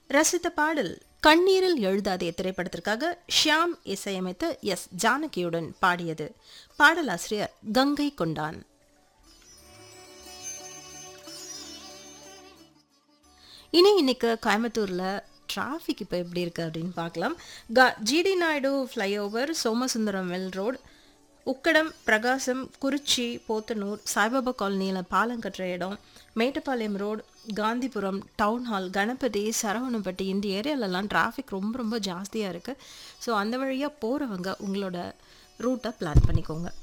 ரசித்த பாடல் கண்ணீரில் எழுதாதே திரைப்படத்திற்காக ஷியாம் இசையமைத்து எஸ் ஜானகியுடன் பாடியது பாடலாசிரியர் கங்கை கொண்டான் இனி இன்னைக்கு கோயம்புத்தூரில் டிராஃபிக் இப்போ எப்படி இருக்குது அப்படின்னு பார்க்கலாம் க ஜிடி நாயுடு ஃப்ளைஓவர் சோமசுந்தரம் வெல் ரோடு உக்கடம் பிரகாசம் குறிச்சி போத்தனூர் சாய்பாபா காலனியில் பாலம் கட்டுற இடம் Mettupalayam road Gandhipuram town hall Ganapathy Saravanampatti இந்த ஏரியாலலாம் டிராஃபிக் ரொம்ப ரொம்ப ஜாஸ்தியாக இருக்குது ஸோ அந்த வழியாக போகிறவங்க உங்களோட ரூட்டை பிளான் பண்ணிக்கோங்க